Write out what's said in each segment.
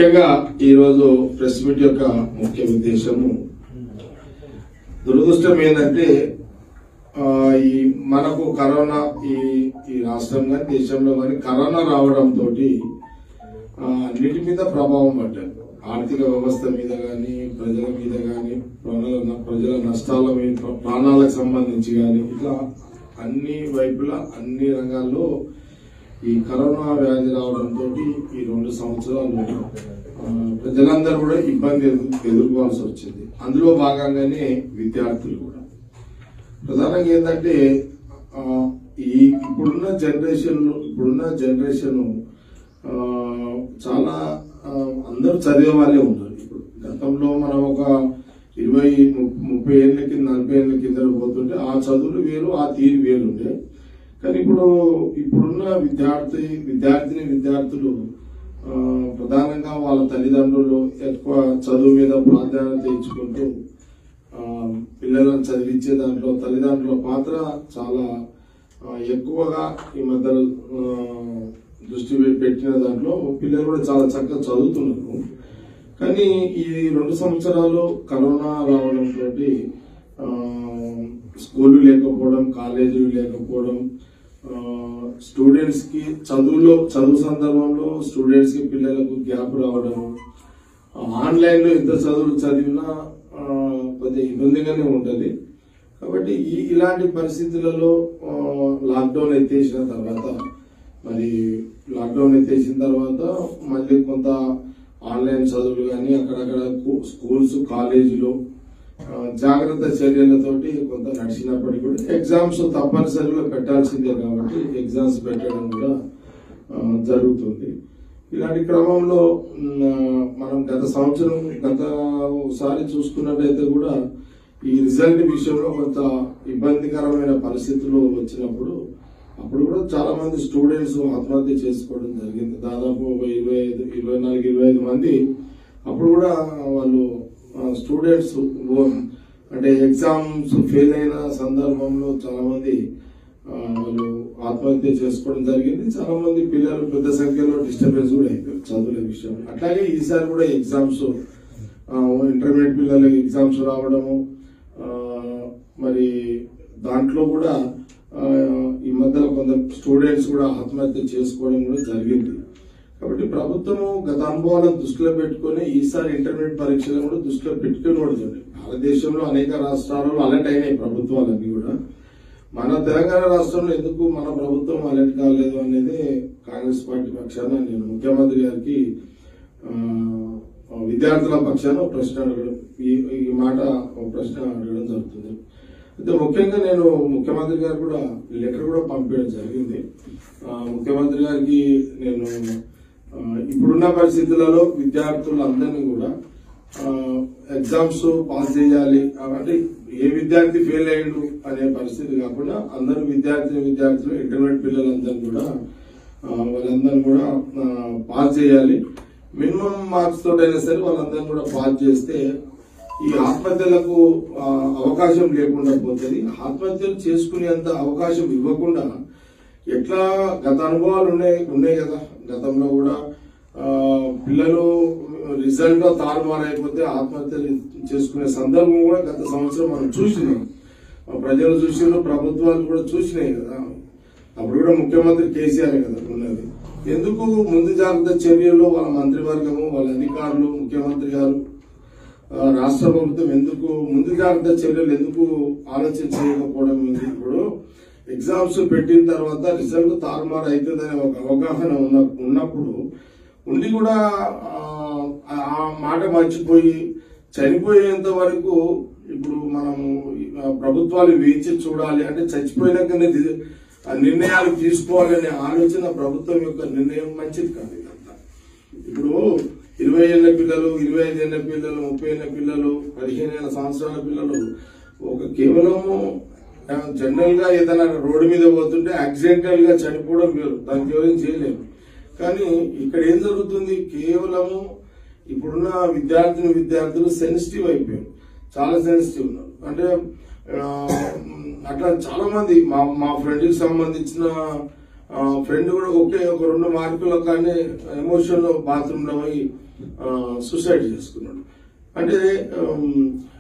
ముఖ్యంగా ఈరోజు press meet యొక్క ముఖ్య ఉద్దేశము దురదృష్టం ఏంటంటే ఆ, ఈ మనకు కరోనా ఈ ఈ రాష్ట్రం కానీ దేశంలో కానీ కరోనా రావడంతో అన్నిటి మీద ప్రభావం పడ్డది ఆర్థిక వ్యవస్థ మీద కానీ ప్రజల మీద కానీ ప్రజల ప్రజల నష్టాల మీద ప్రాణాలకు సంబంధించి కానీ ఇట్లా అన్ని వైపులా అన్ని రంగాల్లో ఈ కరోనా వ్యాధి రావడంతో ఈ రెండు సంవత్సరాలు ఆ, ప్రజలందరూ కూడా ఇబ్బంది ఎదు- ఎదుర్కోవాల్సి వచ్చింది అందులో భాగంగానే విద్యార్థులు కూడా ప్రధానంగా ఏంటంటే ఆ, ఈ ఇప్పుడున్న జనరేషన్ ఇప్పుడున్న జనరేషన్ చాలా ఆ, అందరూ చదివే వాళ్ళే ఉన్నారు ఇప్పుడు గతంలో మనం ఒక ఇరవై ము- ముప్పై ఏళ్ళ కింద నలభై ఏళ్ళ కింద పోతుంటే ఆ చదువులు వేరు ఆ తీరు వేరు ఉండే కానీ ఇప్పుడు ఇప్పుడున్న విద్యార్థి విద్యార్థిని విద్యార్థులు ఆ, ప్రధానంగా వాళ్ళ తల్లిదండ్రులు ఎక్కువ చదువు మీద ప్రాధాన్యత ఇచ్చుకుంటూ ఆ, పిల్లలను చదివించే దాంట్లో తల్లిదండ్రుల పాత్ర చాలా ఆ, ఎక్కువగా ఈ మధ్యలో ఆ, దృష్టి పె- పెట్టిన దాంట్లో పిల్లలు కూడా చాలా చక్కగా చదువుతున్నారు కానీ ఈ రెండు సంవత్సరాలు కరోనా రావడంతో స్కూళ్ళు లేకపోవడం కాలేజీలు లేకపోవడం స్టూడెంట్స్ కి చదువులో చదువు సందర్భంలో స్టూడెంట్స్ కి పిల్లలకు గ్యాప్ రావడం ఆన్లైన్ లో ఎంత చదువులు చదివినా ఆ, కొద్దిగా ఇబ్బందిగానే ఉంటది కాబట్టి ఈ ఇలాంటి పరిస్థితులలో ఆ, లాక్డౌన్ ఎత్తేసిన తర్వాత మరి లాక్డౌన్ ఎత్తేసిన తర్వాత మళ్ళీ కొంత ఆన్లైన్ చదువులు కానీ అక్కడక్కడ కు- స్కూల్స్ కాలేజీలు ఆ, జాగ్రత్త చర్యలతోటి కొంత నడిచినప్పటికీ కూడా ఎగ్జామ్స్ తప్పనిసరిగా పెట్టాల్సిందే కాబట్టి ఎగ్జామ్స్ పెట్టడం కూడా ఆ, జరుగుతుంది ఇలాంటి క్రమంలో మ్, మనం గత సంవత్సరం గత ఒకసారి చూసుకున్నట్టయితే కూడా ఈ రిజల్ట్ విషయంలో కొంత ఇబ్బందికరమైన పరిస్థితులు వచ్చినప్పుడు అప్పుడు కూడా చాలా మంది స్టూడెంట్స్ ఆత్మహత్య చేసుకోవడం జరిగింది దాదాపు ఒక ఇరవై ఐదు ఇరవై నాలుగు ఇరవై ఐదు మంది అప్పుడు కూడా వాళ్ళు స్టూడెంట్స్ అంటే ఎగ్జామ్స్ ఫెయిల్ అయిన సందర్భంలో చాలా మంది ఆ, వాళ్ళు ఆత్మహత్య చేసుకోవడం జరిగింది చాలా మంది పిల్లలు పెద్ద సంఖ్యలో డిస్టర్బెన్స్ కూడా అయిపోయారు చదువుల విషయం అట్లాగే ఈసారి కూడా ఎగ్జామ్స్ ఇంటర్మీడియట్ పిల్లలకి ఎగ్జామ్స్ రావడము ఆ, మరి దాంట్లో కూడా ఆ, ఈ మధ్యలో కొంత స్టూడెంట్స్ కూడా ఆత్మహత్య చేసుకోవడం కూడా జరిగింది కాబట్టి ప్రభుత్వము గత అనుభవాలను దృష్టిలో పెట్టుకొని ఈసారి ఇంటర్మీడియట్ పరీక్షలను కూడా దృష్టిలో పెట్టుకుని కూడా చూడండి భారతదేశంలో అనేక రాష్ట్రాలలో అలర్ట్ అయినాయి ప్రభుత్వాలన్నీ కూడా మన తెలంగాణ రాష్ట్రంలో ఎందుకు మన ప్రభుత్వం అలర్ట్ కాలేదు అనేది కాంగ్రెస్ పార్టీ పక్షాన నేను ముఖ్యమంత్రి గారికి ఆ, విద్యార్థుల పక్షాన ఒక ప్రశ్న అడగడం ఈ ఈ మాట ఒక ప్రశ్న అడగడం జరుగుతుంది అయితే ముఖ్యంగా నేను ముఖ్యమంత్రి గారు కూడా లెటర్ కూడా పంపించడం జరిగింది ఆ, ముఖ్యమంత్రి గారికి నేను ఆ, ఇప్పుడున్న పరిస్థితులలో విద్యార్థులందరినీ కూడా ఎగ్జామ్స్ పాస్ చేయాలి అంటే ఏ విద్యార్థి ఫెయిల్ అయ్యిండు అనే పరిస్థితి కాకుండా అందరూ విద్యార్థి విద్యార్థులు ఇంటర్మీడియట్ పిల్లలందరూ కూడా ఆ, వాళ్ళందరూ కూడా ఆ, పాస్ చేయాలి మినిమం మార్క్స్ తోటైనా సరే వాళ్ళందరూ కూడా పాస్ చేస్తే ఈ ఆత్మహత్యలకు ఆ, అవకాశం లేకుండా పోతుంది ఆత్మహత్యలు చేసుకునేంత అవకాశం ఇవ్వకుండా ఎట్లా గత అనుభవాలు ఉన్నాయి ఉన్నాయి కదా గతంలో కూడా ఆ, పిల్లలు రిజల్ట్ లో తారుమారైపోతే ఆత్మహత్యలు చేసుకునే సందర్భం కూడా గత సంవత్సరం మనం చూసినాం ఆ, ప్రజలు చూసినారు ప్రభుత్వాలు కూడా చూసినాయి కదా అప్పుడు కూడా ముఖ్యమంత్రి కేసీఆర్ కదా ఉన్నది ఎందుకు ముందు జాగ్రత్త చర్యల్లో వాళ్ళ మంత్రివర్గము వాళ్ళ అధికారులు ముఖ్యమంత్రి గారు ఆ, రాష్ట్ర ప్రభుత్వం ఎందుకు ముందు జాగ్రత్త చర్యలు ఎందుకు ఆలోచన చేయకపోవడం ఏంది ఇప్పుడు ఎగ్జామ్స్ పెట్టిన తర్వాత రిజల్ట్ తారుమారు అవుతుందనే ఒక అవగాహన ఉన్న ఉన్నప్పుడు ఉండి కూడా ఆ, ఆ మాట మర్చిపోయి చనిపోయేంత వరకు ఇప్పుడు మనము ఆ, ప్రభుత్వాలు వేచి చూడాలి అంటే చచ్చిపోయినాకనే ది- ఆ నిర్ణయాలు తీసుకోవాలనే ఆలోచన ప్రభుత్వం యొక్క నిర్ణయం మంచిది కాదు ఇదంతా ఇప్పుడు ఇరవై ఏళ్ల పిల్లలు ఇరవై ఐదు ఏళ్ల పిల్లలు ముప్పై ఏళ్ల పిల్లలు పదిహేను ఏళ్ల సంవత్సరాల పిల్లలు ఒక కేవలము ఆ, జనరల్ గా ఏదైనా రోడ్డు మీద పోతుంటే యాక్సిడెంటల్ గా చనిపోవడం వేరు దానికి ఎవరేం చేయలేము కానీ ఇక్కడ ఏం జరుగుతుంది కేవలము ఇప్పుడున్న విద్యార్థిని విద్యార్థులు సెన్సిటివ్ అయిపోయారు చాలా సెన్సిటివ్ ఉన్నారు అంటే ఆ, అట్లా చాలా మంది మా మా ఫ్రెండ్ కి సంబంధించిన ఫ్రెండ్ కూడా ఒకే ఒక రెండు మార్కుల కానీ ఎమోషన్ లో బాత్రూమ్ లో పోయి సూసైడ్ చేసుకున్నాడు అంటే ఉమ్,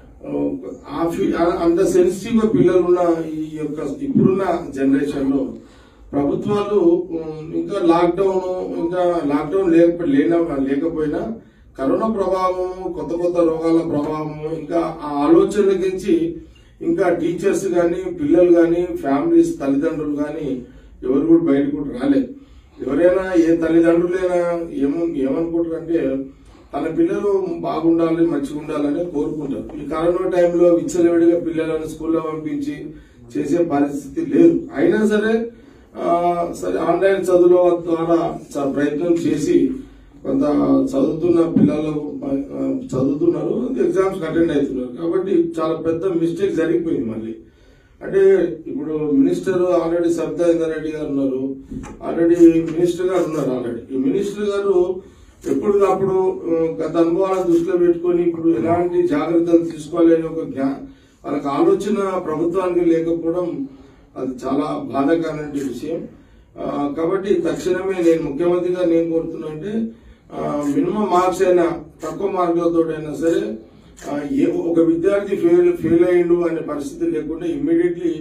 ఆ ఫీ- ఆ- అంత సెన్సిటివ్ గా పిల్లలు ఉన్న ఈ యొక్క ఇప్పుడున్న జనరేషన్ లో ప్రభుత్వాలు ఉమ్, ఇంకా లాక్డౌన్ ఇంకా లాక్డౌన్ లేక లేన- లేకపోయినా కరోనా ప్రభావం కొత్త కొత్త రోగాల ప్రభావం ఇంకా ఆ ఆలోచనల గురించి ఇంకా టీచర్స్ కానీ పిల్లలు కానీ ఫ్యామిలీస్ తల్లిదండ్రులు కానీ ఎవరు కూడా బయటకు కూడా రాలేదు ఎవరైనా ఏ తల్లిదండ్రులైనా ఏమో ఏమనుకుంటారు అంటే తన పిల్లలు బాగుండాలి మంచిగా ఉండాలని కోరుకుంటారు ఈ కరోనా టైంలో విచ్చలవిడిగా పిల్లలను స్కూల్లో పంపించి చేసే పరిస్థితి లేదు అయినా సరే ఆ, సరే ఆన్లైన్ చదువుల ద్వారా చ- ప్రయత్నం చేసి కొంత చదువుతున్న పిల్లలు ఆ, చదువుతున్నారు ఎగ్జామ్స్ అటెండ్ అవుతున్నారు కాబట్టి చాలా పెద్ద మిస్టేక్ జరిగిపోయింది మళ్ళీ అంటే ఇప్పుడు మినిస్టర్ ఆల్రెడీ సబితాయిందర్ రెడ్డి గారు ఉన్నారు ఆల్రెడీ మినిస్టర్ గారు ఉన్నారు ఆల్రెడీ ఈ మినిస్టర్ గారు ఎప్పటికప్పుడు ఆ, గత అనుభవాలను దృష్టిలో పెట్టుకొని ఇప్పుడు ఎలాంటి జాగ్రత్తలు తీసుకోవాలి అనే ఒక జ్ఞా వాళ్ళకి ఆలోచన ప్రభుత్వానికి లేకపోవడం అది చాలా బాధాకరమైన విషయం ఆ, కాబట్టి తక్షణమే నేను ముఖ్యమంత్రిగా నేను కోరుతున్నా అంటే మినిమం మార్క్స్ అయినా తక్కువ మార్కులతో అయినా సరే ఆ, ఏ ఒక విద్యార్థి ఫెయిల్ ఫెయిల్ అయ్యిండు అనే పరిస్థితి లేకుండా ఇమ్మీడియట్లీ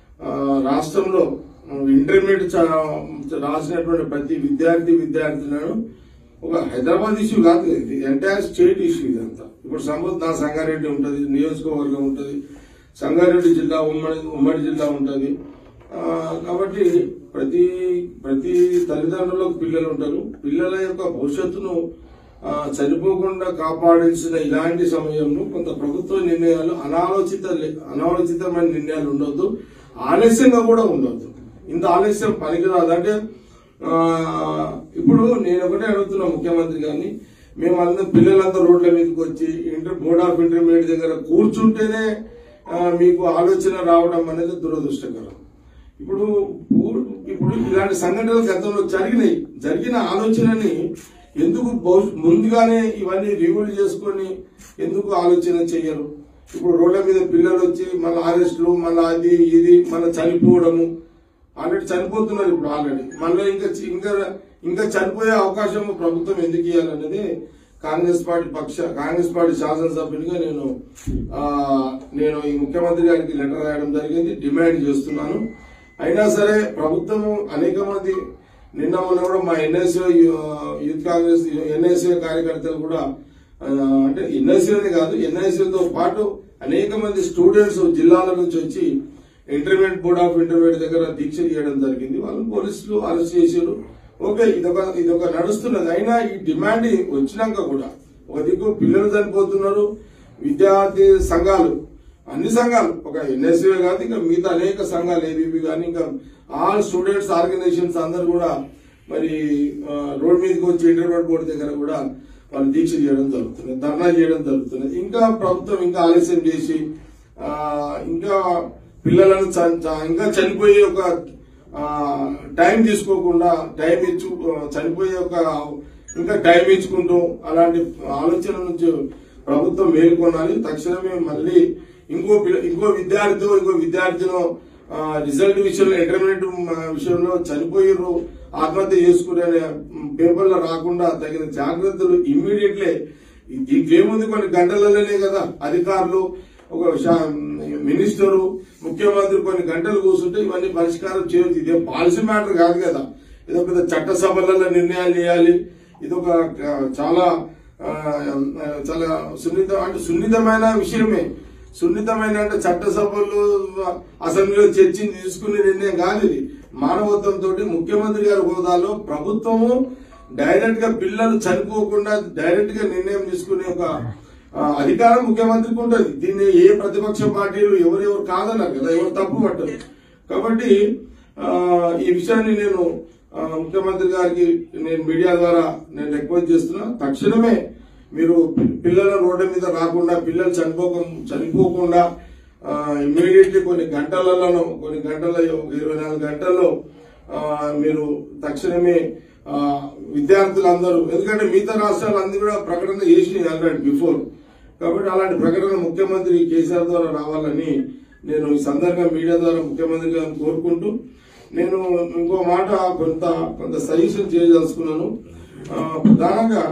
రాష్ట్రంలో ఇంటర్మీడియట్ చ- రాసినటువంటి ప్రతి విద్యార్థి విద్యార్థులను ఒక హైదరాబాద్ ఇష్యూ కాదు కదా ఇది ఎంటైర్ స్టేట్ ఇష్యూ ఇదంతా ఇప్పుడు సపోజ్ నా సంగారెడ్డి ఉంటుంది నియోజకవర్గం ఉంటుంది సంగారెడ్డి జిల్లా ఉమ్మడి ఉమ్మడి జిల్లా ఉంటుంది ఆ, కాబట్టి ప్రతి ప్రతి తల్లిదండ్రులకు పిల్లలు ఉంటారు పిల్లల యొక్క భవిష్యత్తును ఆ, చనిపోకుండా కాపాడాల్సిన ఇలాంటి సమయంలో కొంత ప్రభుత్వ నిర్ణయాలు అనాలోచిత అనాలోచితమైన నిర్ణయాలు ఉండొద్దు ఆలస్యంగా కూడా ఉండొద్దు ఇంత ఆలస్యం పనికిరాదు అంటే ఆ, ఇప్పుడు నేను ఒకటే అడుగుతున్నా ముఖ్యమంత్రి గారిని మేము అందరం పిల్లలంతా రోడ్ల మీదకి వచ్చి ఇంటర్ బోర్డ్ ఆఫ్ ఇంటర్మీడియట్ దగ్గర కూర్చుంటేనే ఆ, మీకు ఆలోచన రావడం అనేది దురదృష్టకరం ఇప్పుడు ఊ- ఇప్పుడు ఇలాంటి సంఘటనలు గతంలో జరిగినాయి జరిగిన ఆలోచనని ఎందుకు భవి- ముందుగానే ఇవన్నీ రివ్యూ చేసుకొని ఎందుకు ఆలోచన చెయ్యరు ఇప్పుడు రోడ్ల మీద పిల్లలు వచ్చి మళ్ళీ అరెస్టులు మళ్ళీ అది ఇది మళ్ళీ చనిపోవడము ఆల్రెడీ చనిపోతున్నారు ఇప్పుడు ఆల్రెడీ మళ్ళీ ఇంకా చి- ఇంకా ఇంకా చనిపోయే అవకాశం ప్రభుత్వం ఎందుకు ఇవ్వాలనేది కాంగ్రెస్ పార్టీ పక్ష కాంగ్రెస్ పార్టీ శాసనసభ్యునిగా నేను ఆ, నేను ఈ ముఖ్యమంత్రి గారికి లెటర్ రాయడం జరిగింది డిమాండ్ చేస్తున్నాను అయినా సరే ప్రభుత్వము అనేక మంది నిన్న మొన్న కూడా మా ఎన్ఎస్ఓ యూత్ కాంగ్రెస్ ఎన్ఎస్ఓ కార్యకర్తలు కూడా ఆ, అంటే ఎన్ఐసీలోనే కాదు ఎన్ఐసీలతో పాటు అనేక మంది స్టూడెంట్స్ జిల్లాల నుంచి వచ్చి ఇంటర్మీడియట్ బోర్డ్ ఆఫ్ ఇంటర్మీడియట్ దగ్గర దీక్ష చేయడం జరిగింది వాళ్ళు పోలీసులు అరెస్ట్ చేశారు ఓకే ఇదొక ఇదొక నడుస్తున్నది అయినా ఈ డిమాండ్ వచ్చినాక కూడా ఒక దిక్కు పిల్లలు చనిపోతున్నారు విద్యార్థి సంఘాలు అన్ని సంఘాలు ఒక ఎన్ఎస్ఏ కాదు ఇంకా మిగతా అనేక సంఘాలు ఏబీపీ కానీ ఇంకా ఆల్ స్టూడెంట్స్ ఆర్గనైజేషన్స్ అందరు కూడా మరి ఆ, రోడ్ మీదకి వచ్చి ఇంటర్మీడియట్ బోర్డు దగ్గర కూడా వాళ్ళు దీక్ష చేయడం జరుగుతుంది ధర్నా చేయడం జరుగుతుంది ఇంకా ప్రభుత్వం ఇంకా ఆలస్యం చేసి ఆ, ఇంకా పిల్లలను చ- చ- ఇంకా చనిపోయే ఒక ఆ, టైం తీసుకోకుండా టైం ఇచ్చు ఆ, చనిపోయే ఒక ఇంకా టైం ఇచ్చుకుంటూ అలాంటి ఆలోచన నుంచి ప్రభుత్వం మేల్కొనాలి తక్షణమే మళ్ళీ ఇంకో పిల్ల- ఇంకో విద్యార్థి ఇంకో విద్యార్థిను ఆ, రిజల్ట్ విషయంలో ఇంటర్మీడియట్ విషయంలో చనిపోయారు ఆత్మహత్య చేసుకునే పేపర్లో రాకుండా తగిన జాగ్రత్తలు ఇమ్మీడియట్లీ దీంట్లో ఏముంది కొన్ని గంటలలోనే కదా అధికారులు ఒక శా- మినిస్టరు ముఖ్యమంత్రి కొన్ని గంటలు కూర్చుంటే ఇవన్నీ పరిష్కారం చేయొచ్చు ఇదే పాలసీ మ్యాటర్ కాదు కదా ఇదో పెద్ద చట్టసభలలో నిర్ణయాలు చేయాలి ఇదొక ఆ, చాలా ఆ, ఆ, చాలా సున్నిత అంటే సున్నితమైన విషయమే సున్నితమైన అంటే చట్టసభలు అసెంబ్లీలో చర్చించి తీసుకునే నిర్ణయం కాదు ఇది మానవత్వంతో ముఖ్యమంత్రి గారి హోదాలో ప్రభుత్వము డైరెక్ట్ గా పిల్లలు చనిపోకుండా డైరెక్ట్ గా నిర్ణయం తీసుకునే ఒక ఆ, అధికారం ముఖ్యమంత్రికి ఉంటుంది దీన్ని ఏ ప్రతిపక్ష పార్టీలు ఎవరెవరు కాదన్నారు కదా ఎవరు తప్పు పట్టరు కాబట్టి ఆ, ఈ విషయాన్ని నేను ఆ, ముఖ్యమంత్రి గారికి నేను మీడియా ద్వారా నేను రిక్వెస్ట్ చేస్తున్నా తక్షణమే మీరు పి- పిల్లల రోడ్డు మీద రాకుండా పిల్లలు చనిపోక చనిపోకుండా ఇమ్మీడియట్లీ కొన్ని గంటలలోనూ కొన్ని గంటల ఇరవై నాలుగు గంటల్లో ఆ, మీరు తక్షణమే ఆ, విద్యార్థులందరూ ఎందుకంటే మిగతా రాష్ట్రాలు అన్ని కూడా ప్రకటన చేసినాయి ఆల్రెడీ బిఫోర్ కాబట్టి అలాంటి ప్రకటన ముఖ్యమంత్రి కేసీఆర్ ద్వారా రావాలని నేను ఈ సందర్భంగా మీడియా ద్వారా ముఖ్యమంత్రి గారిని కోరుకుంటూ నేను ఇంకో మాట కొంత కొంత సజెషన్ చేయదలుచుకున్నాను ఆ, ప్రధానంగా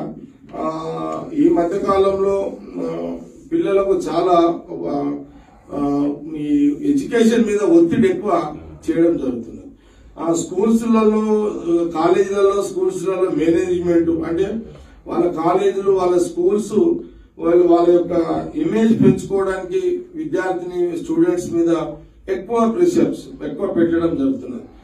ఆ, ఈ మధ్య కాలంలో ఆ, పిల్లలకు చాలా ఆ, ఆ, ఈ ఎడ్యుకేషన్ మీద ఒత్తిడి ఎక్కువ చేయడం జరుగుతుంది ఆ స్కూల్స్లలో కాలేజీలలో స్కూల్స్లలో మేనేజ్మెంట్ అంటే వాళ్ళ కాలేజీలు వాళ్ళ స్కూల్స్ వాళ్ళు వాళ్ళ యొక్క ఇమేజ్ పెంచుకోవడానికి విద్యార్థిని స్టూడెంట్స్ మీద ఎక్కువ ప్రెషర్స్ ఎక్కువ పెట్టడం జరుగుతున్నది